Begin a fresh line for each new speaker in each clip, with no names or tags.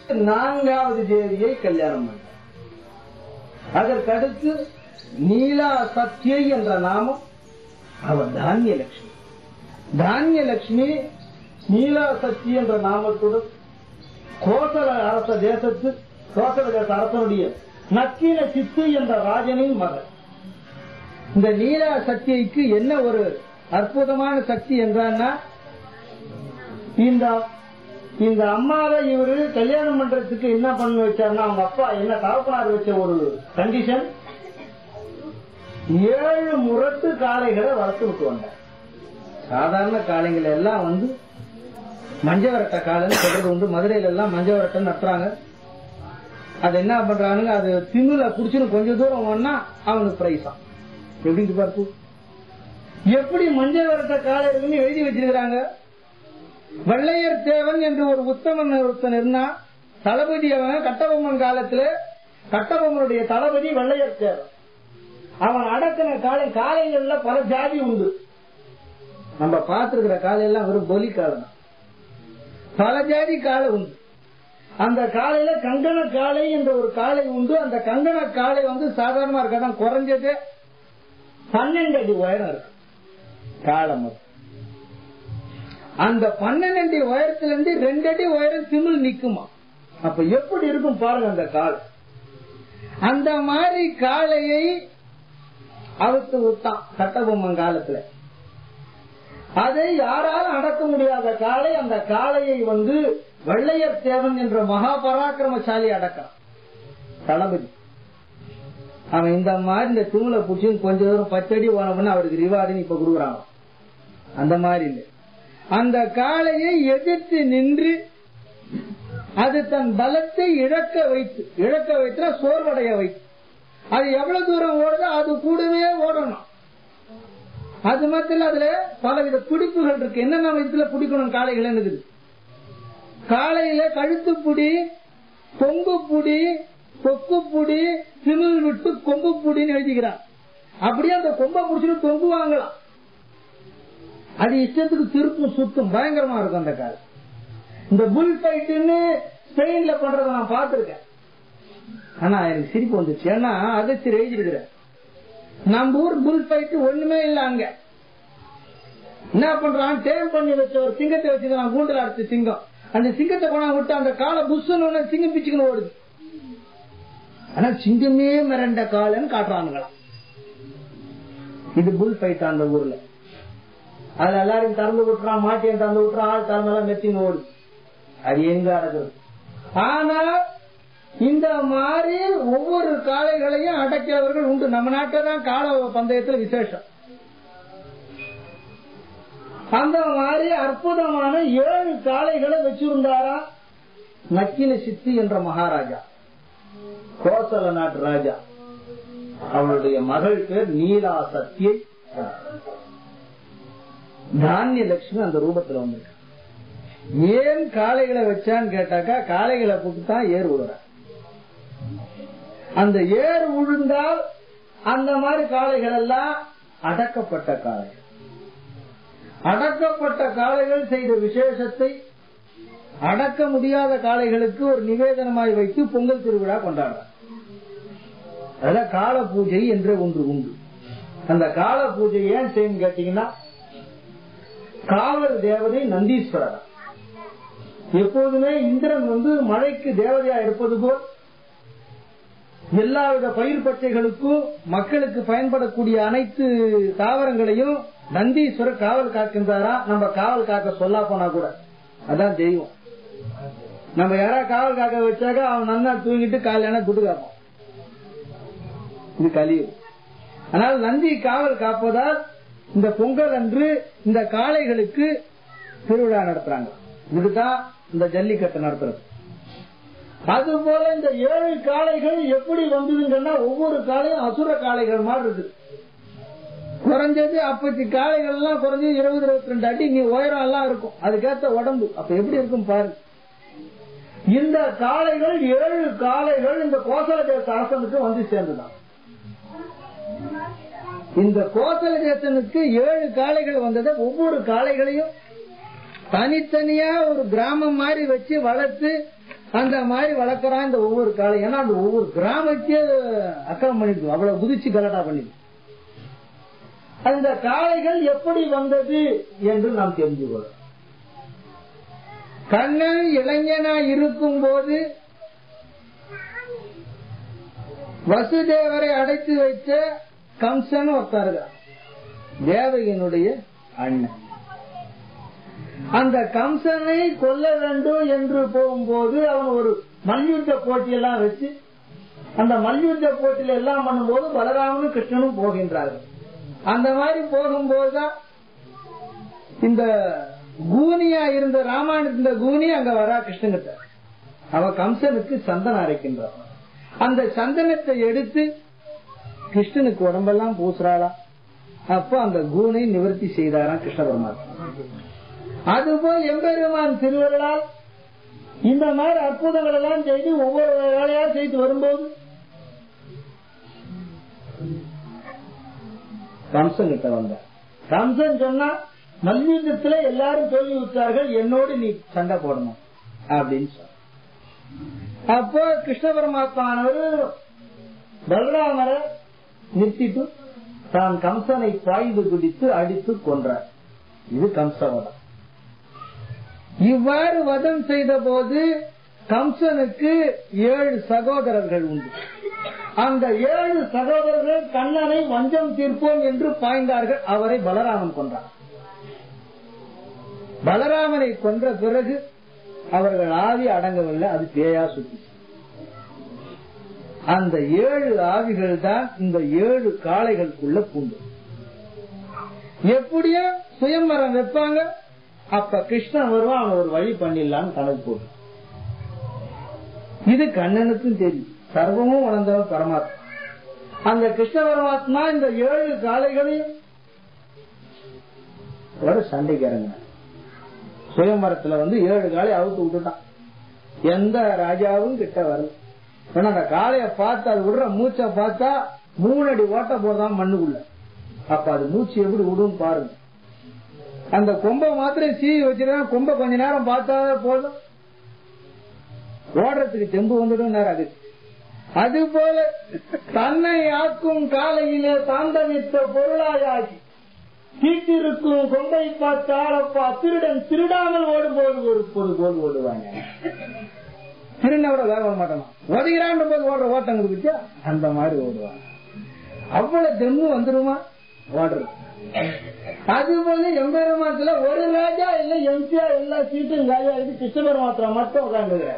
நான்காவது தேவியை கல்யாணம் பண்றார் அதற்கடுத்து நீலா சத்யை என்ற நாமம் அவர் தானிய லட்சுமி தானிய லட்சுமி நீலா சக்தி என்ற நாமத்துடன் கோசல அரச தேசத்து கோசல தேச அரசனுடைய நக்கீன சித்து என்ற ராஜனின் மகள் இந்த நீலா சக்திக்கு என்ன ஒரு அற்புதமான சக்தி என்றான்னா இந்த இந்த அம்மாவை இவரு கல்யாணம் பண்றதுக்கு என்ன பண்ணி வச்சாருன்னா அவங்க அப்பா என்ன தகப்பனார் வச்ச ஒரு கண்டிஷன் ஏழு முரட்டு காளைகளை வளர்த்து விட்டு வந்தார் சாதாரண காளைங்களை எல்லாம் வந்து மஞ்சவரட்ட காளைன்னு சொல்றது வந்து மதுரையில எல்லாம் மஞ்சவரட்டை நட்டுறாங்க அது என்ன பண்றானுங்க அது திண்ணுல குடிச்சுன்னு கொஞ்ச தூரம் ஒன்னா அவனுக்கு பிரைஸா எப்படி பார்த்து எப்படி மஞ்சள் வரட்ட காலை இருக்குன்னு எழுதி வச்சிருக்கிறாங்க வெள்ளையர் தேவன் என்று ஒரு உத்தமன் ஒருத்தன் இருந்தா தளபதி அவன் கட்டபொம்மன் காலத்துல கட்டபொம்மனுடைய தளபதி வெள்ளையர் தேவன் அவன் அடக்கின காலை காலைகள்ல பல ஜாதி உண்டு நம்ம பார்த்திருக்கிற காலையெல்லாம் வெறும் பொலி காலம் தான். பல ஜாதி காலை உண்டு அந்த காலையில கங்கண காளை என்ற ஒரு காளை உண்டு அந்த கங்கண காளை வந்து சாதாரணமா இருக்கதான் குறைஞ்சது பன்னெண்டு அடி உயரம் இருக்கு காலம் அது. அந்த பன்னெண்டு அடி உயரத்துல இருந்து ரெண்டு அடி உயரம் திமிழ் நிக்குமா அப்ப எப்படி இருக்கும் பாருங்க அந்த காலை அந்த மாதிரி காளையை அவுத்து விட்டான் கட்டபொம்மன் காலத்துல அதை யாராலும் அடக்க முடியாத காளை அந்த காளையை வந்து வெள்ளையர் தேவன் என்ற மகா பராக்கிரமசாலி அடக்கிறான் தளபதி அவன் இந்த மாதிரி இந்த தூளை பிடிச்சி கொஞ்ச தூரம் பத்தடி போனவன அவருக்கு ரிவார்டுன்னு இப்ப கொடுக்குறாங்க அந்த மாதிரி இல்லை அந்த காளையை எதிர்த்து நின்று அது தன் பலத்தை இழக்க வைத்து இழக்க வைத்தா சோர்வடைய வைத்து அது எவ்வளவு தூரம் ஓடுதோ அது கூடவே ஓடணும் அது மட்டும் இல்ல அதுல பலவித பிடிப்புகள் இருக்கு என்னென்ன விதத்துல பிடிக்கணும் காளைகள் இருக்குது காலையில கழுத்து புடி கொங்கு புடி கொக்கு புடி திமிழ் விட்டு கொம்பு புடின்னு எழுதிக்கிறான் அப்படியே அந்த கொம்பை முடிச்சுட்டு தொங்கு வாங்கலாம் அது இஷ்டத்துக்கு திருப்பும் சுத்தும் பயங்கரமா இருக்கும் அந்த கால் இந்த புல் ஃபைட்டுன்னு ஸ்பெயின்ல பண்றத நான் பார்த்திருக்கேன் ஆனா எனக்கு சிரிப்பு வந்துச்சு ஏன்னா அகஸ்தியர் எழுதிருக்கிறேன் நம்ம ஊர் புல் ஃபைட் ஒண்ணுமே இல்ல அங்க என்ன பண்றான் டேம் பண்ணி வச்ச ஒரு சிங்கத்தை வச்சுக்கிறான் கூண்டுல அடிச்ச சிங்கம் அந்த சிங்கத்தை கொண்டா விட்டு அந்த காலை புஷ்னு சிங்கம் பிச்சுக்கணும் ஓடுது ஆனா சிங்கமே மிரண்ட காலன்னு காட்டுறானுங்களாம் இது புல் ஃபைட் அந்த ஊர்ல அதுல எல்லாரையும் திறந்து விட்டுறான் மாட்டியம் திறந்து விட்டுறான் ஆள் திறந்தெல்லாம் மெத்தின்னு ஓடுது அது எங்க அடக்குறது ஆனா இந்த மாதிரி ஒவ்வொரு காளைகளையும் அடக்கியவர்கள் உண்டு நம்ம நாட்டில் தான் கால பந்தயத்துல விசேஷம் அந்த மாதிரி அற்புதமான ஏழு காளைகளை வச்சிருந்தாரா நக்கின சித்தி என்ற மகாராஜா கோசல நாட்டு ராஜா அவளுடைய மகள் பேர் நீலா சத்தியை தானிய லட்சுமி அந்த ரூபத்துல வந்திருக்க ஏன் காளைகளை வச்சான்னு கேட்டாக்கா காளைகளை போட்டு தான் ஏர் விடுற அந்த ஏர் விழுந்தால் அந்த மாதிரி காளைகள் எல்லாம் அடக்கப்பட்ட காளைகள் அடக்கப்பட்ட காளைகள் செய்த விசேஷத்தை அடக்க முடியாத காளைகளுக்கு ஒரு நிவேதனமாய் வைத்து பொங்கல் திருவிழா கொண்டாடுறார் அதுல கால பூஜை என்ற ஒன்று உண்டு அந்த கால பூஜை ஏன் செய்யணும் கேட்டீங்கன்னா காவல் தேவதை நந்தீஸ்வரர் எப்போதுமே இந்திரன் வந்து மழைக்கு தேவதையா இருப்பது போல் எல்லாவித பயிர் பச்சைகளுக்கும் மக்களுக்கு பயன்படக்கூடிய அனைத்து தாவரங்களையும் நந்தீஸ்வரர் காவல் காக்கின்றாரா நம்ம காவல் காக்க சொல்லா போனா கூட அதான் தெய்வம் நம்ம யாரா காவல் காக்க வச்சாக்க அவன் நன்னா தூங்கிட்டு காலையான துட்டு காப்பான் இது கலியும் ஆனால் நந்தி காவல் காப்பதால் இந்த பொங்கல் அன்று இந்த காளைகளுக்கு திருவிழா நடத்துறாங்க இதுதான் இந்த ஜல்லிக்கட்டு நடத்துறது அது போல இந்த ஏழு காளைகள் எப்படி வந்ததுங்கன்னா ஒவ்வொரு காளையும் அசுர காளைகள் மாதிரி இருக்கு குறைஞ்சது அப்பத்தி காளைகள் எல்லாம் குறைஞ்சது இருபது இருபத்தி ரெண்டு அடி நீ உயரம் எல்லாம் இருக்கும் அதுக்கேத்த உடம்பு அப்ப எப்படி இருக்கும் பாரு இந்த காளைகள் ஏழு காளைகள் இந்த கோசல தேச அரசனுக்கு வந்து சேர்ந்துதான் இந்த கோசல தேசனுக்கு ஏழு காளைகள் வந்ததை ஒவ்வொரு காளைகளையும் தனித்தனியா ஒரு கிராமம் மாதிரி வச்சு வளர்த்து அந்த மாதிரி வளர்க்கறான் இந்த ஒவ்வொரு காலம் ஏன்னா அந்த ஒவ்வொரு கிராமத்தையே அக்கிரம் பண்ணிட்டு அவ்வளவு குதிச்சு கலடா பண்ணிட்டு அந்த காளைகள் எப்படி வந்தது என்று நாம் தெரிஞ்சு கொள்ளலாம் கண்ணன் இளைஞனா இருக்கும் போது வசுதேவரை அடைத்து வைத்த கம்சன் ஒருத்தருங்க தேவகியினுடைய அண்ணன் அந்த கம்சனை கொல்ல வேண்டும் என்று போகும்போது அவன் ஒரு மல்யுத்த போட்டியெல்லாம் வச்சு அந்த மல்யுத்த போட்டியில எல்லாம் பண்ணும்போது பலராமனும் கிருஷ்ணனும் போகின்றார்கள் அந்த மாதிரி போகும்போதுதான் இந்த கூனியா இருந்த ராமாயணத்து இந்த கூனி அங்க வரா கிருஷ்ணகிட்ட அவ கம்சனுக்கு சந்தனம் அரைக்கின்றான் அந்த சந்தனத்தை எடுத்து கிருஷ்ணனுக்கு உடம்பெல்லாம் பூசுறாளா அப்போ அந்த கூனை நிவர்த்தி செய்தாராம் கிருஷ்ண பரமாத்மா அதுபோல் எம்பெருமான் திருவருளால் இந்த மாதிரி அற்புதங்கள் எல்லாம் செய்து ஒவ்வொரு வேலையா செய்து வரும்போது கம்சன் கிட்ட வந்த கம்சன் சொன்னா மல்யுத்தத்துல எல்லாரும் தோல்வி விட்டார்கள் என்னோடு நீ சண்டை போடணும் அப்படின்னு சொன்ன அப்போ கிருஷ்ண பரமாத்மானவர் பலராமரை நிறுத்திட்டு தான் கம்சனை பாய்ந்து குடித்து அடித்து கொன்றார் இது கம்சவதம் இவ்வாறு வதம் செய்த போது கம்சனுக்கு ஏழு சகோதரர்கள் உண்டு அந்த ஏழு சகோதரர்கள் கண்ணனை வஞ்சம் தீர்ப்போம் என்று பாய்ந்தார்கள் அவரை பலராமன் கொன்றார் பலராமனை கொன்ற பிறகு அவர்கள் ஆவி அடங்கவில்லை அது பேயா சுத்தி அந்த ஏழு ஆவிகள் தான் இந்த ஏழு காளைகளுக்குள்ள பூண்டு எப்படியோ சுயம்பரம் வைப்பாங்க அப்ப கிருஷ்ணன் வருவான் அவன் ஒரு வழி பண்ணிடலான்னு கணக்கு போட்டு இது கண்ணனுக்கும் தெரியும் சர்வமும் வளர்ந்தவன் பரமாத்மா அந்த கிருஷ்ண பரமாத்மா இந்த ஏழு காளைகளையும் ஒரு சண்டைக்கு இறங்கினார் சுயம்பரத்துல வந்து ஏழு காலை அவுத்து விட்டுட்டான் எந்த ராஜாவும் கிட்ட வரல ஏன்னா அந்த காளைய பார்த்து அது விடுற மூச்சை பார்த்தா மூணு அடி ஓட்ட போதான் மண்ணுக்குள்ள அப்ப அது மூச்சு எப்படி விடும் பாருங்க அந்த கொம்பை மாத்திரம் சீவி வச்சிருக்கா கொம்பை கொஞ்ச நேரம் பார்த்தா போதும் ஓடுறதுக்கு தெம்பு வந்துடும் அது அது போல தன்னை ஆக்கும் காலையிலே தாண்டமித்த பொருளாயாகி தீட்டிருக்கும் கொம்பை பார்த்தாலப்பா திருடன் திருடாமல் ஓடும்போது ஒரு பொது போல் ஓடுவாங்க திருநோட வேக மாட்டான் உதகிறான் போது ஓடுற ஓட்டம் கொடுத்துச்சா அந்த மாதிரி ஓடுவாங்க அவ்வளவு தெம்பு வந்துருமா ஓடுறது அது போல எம்பெருமாத்துல ஒரு ராஜா இல்ல எம்சிஆர் எல்லா சீட்டும் ராஜா இருக்கு கிருஷ்ணபெருமாத்திரா மட்டும் உட்காந்துக்கிறார்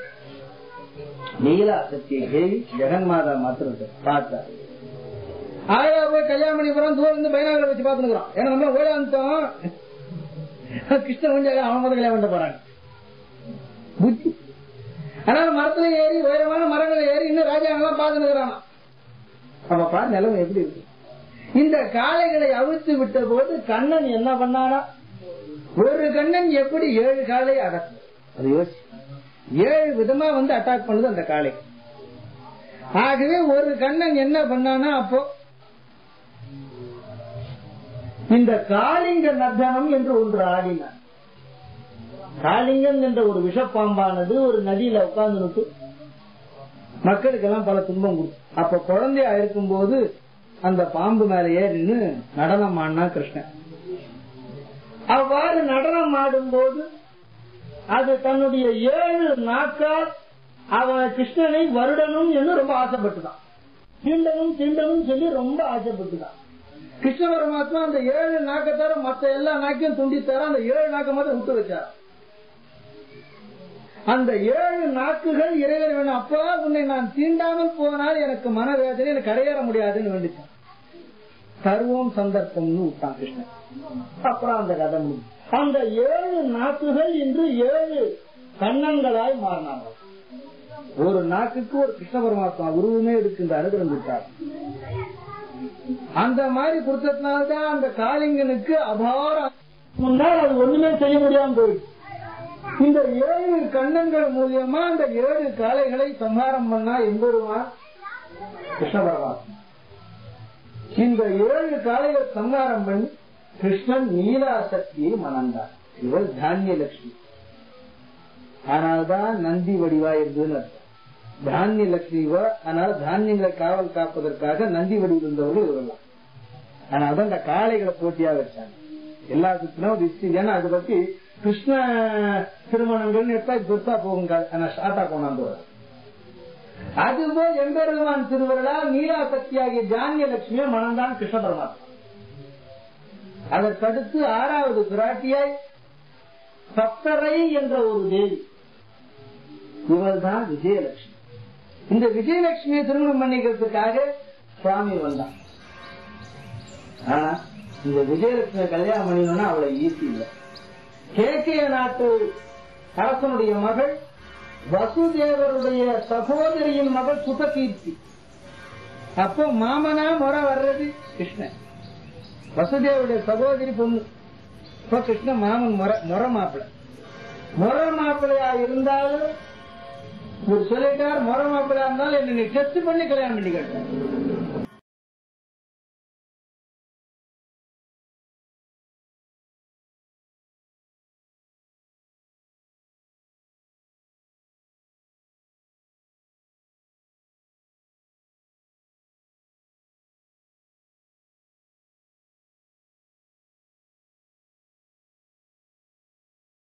நீலா சக்தியை தேவி ஜெகன்மாதா மாத்திரம் பார்த்தார் ஆயா போய் கல்யாணமணிபுரம் தூரம் இருந்து பைனாகளை வச்சு பாத்துக்கிறோம் ஏன்னா நம்ம ஓடாந்தோம் கிருஷ்ண கொஞ்சம் அவன் முதல் கல்யாணம் பண்ண போறாங்க புத்தி ஆனா மரத்துல ஏறி உயரமான மரங்களை ஏறி இன்னும் ராஜா எல்லாம் பாத்துக்கிறான் அப்ப பாரு நிலவு எப்படி இருக்கு இந்த காளைகளை அவிழ்த்து விட்ட போது கண்ணன் என்ன பண்ணானா ஒரு கண்ணன் எப்படி ஏழு காலை அடக்கும் அது யோசி ஏழு விதமா வந்து அட்டாக் பண்ணுது அந்த காளை ஆகவே ஒரு கண்ணன் என்ன பண்ணானா அப்போ இந்த காளிங்க நர்தனம் என்று ஒன்று ஆடினார் காளிங்கன் என்ற ஒரு விஷப்பாம்பானது ஒரு நதியில உட்கார்ந்து மக்களுக்கெல்லாம் பல துன்பம் கொடுக்கும் அப்ப குழந்தையா இருக்கும் போது அந்த பாம்பு மேல ஏறின்னு நடனம் ஆடினா கிருஷ்ணன் அவ்வாறு நடனம் ஆடும் போது அது தன்னுடைய ஏழு நாட்கால் அவன் கிருஷ்ணனை வருடனும் என்று ரொம்ப ஆசைப்பட்டுதான் தீண்டனும் தீண்டனும் சொல்லி ரொம்ப ஆசைப்பட்டுதான் கிருஷ்ண பரமாத்மா அந்த ஏழு நாக்கத்தார மத்த எல்லா நாக்கையும் துண்டித்தார அந்த ஏழு நாக்க மட்டும் விட்டு வச்சார் அந்த ஏழு நாக்குகள் இறைவன் வேணும் அப்பா உன்னை நான் தீண்டாமல் போனால் எனக்கு மனவேதனை எனக்கு கரையேற முடியாதுன்னு வேண்டிச்சான் சர்வம் சந்தர்ப்பம்னு விட்டான் கிருஷ்ணன் அப்புறம் அந்த கதை முடியும் அந்த ஏழு நாக்குகள் இன்று ஏழு கண்ணங்களாய் மாறினாங்க ஒரு நாக்குக்கு ஒரு கிருஷ்ண பரமாத்மா உருவமே எடுக்கின்ற அனுகிரம் விட்டார் அந்த மாதிரி கொடுத்ததுனால்தான் அந்த காளிங்கனுக்கு அபார முன்னால் அது ஒண்ணுமே செய்ய முடியாம போயிடுச்சு இந்த ஏழு கண்ணங்கள் மூலியமா அந்த ஏழு காளைகளை சம்ஹாரம் பண்ணா எம்பெருமான் கிருஷ்ண பரமாத்மா இந்த ஏழு காளைகளை சம்ஹாரம் பண்ணி கிருஷ்ணன் நீலா சக்தியை மணந்தார் இவர் தானிய லட்சுமி அதனால்தான் நந்தி வடிவா இருந்ததுன்னு அர்த்தம் தானிய லட்சுமிவா அதனால தானியங்களை காவல் காப்பதற்காக நந்தி வடிவில் இருந்தவர்கள் இவர்கள் அதனாலதான் இந்த காளைகளை போட்டியா வச்சாங்க எல்லாத்துக்கும் ஒரு ஹிஸ்டரி ஏன்னா அதை பத்தி கிருஷ்ண திருமணங்கள்னு எடுத்தா பெருசா போகுங்க ஆனா ஷார்ட்டா கொண்டாந்து வரும் அதுபோல் எம்பெருமான் திருவருளா நீலா சக்தியாகிய ஜானிய லட்சுமியை மனம்தான் கிருஷ்ண பரமாத்மா அதற்கடுத்து ஆறாவது பிராட்டியாய் சப்தரை என்ற ஒரு தேவி இவள்தான் விஜயலட்சுமி இந்த விஜயலட்சுமியை திருமணம் பண்ணிக்கிறதுக்காக சுவாமி வந்தான் ஆனா இந்த விஜயலட்சுமி கல்யாணம் பண்ணினோம்னா அவளை ஈஸி இல்லை கேக்கிய நாட்டு அரசனுடைய மகள் வசுதேவருடைய சகோதரியின் மகள் சுதகீர்த்தி அப்போ மாமனா முறை வர்றது கிருஷ்ணன் வசுதேவருடைய சகோதரி பொண்ணு இப்ப கிருஷ்ண மாமன் முறை முறை மாப்பிள்ள முறை மாப்பிள்ளையா இருந்தாலும் ஒரு சொல்லிட்டார் முறை மாப்பிள்ளையா இருந்தாலும் என்ன நீ டெஸ்ட் பண்ணி கல்யாணம் பண்ணி கேட்டேன்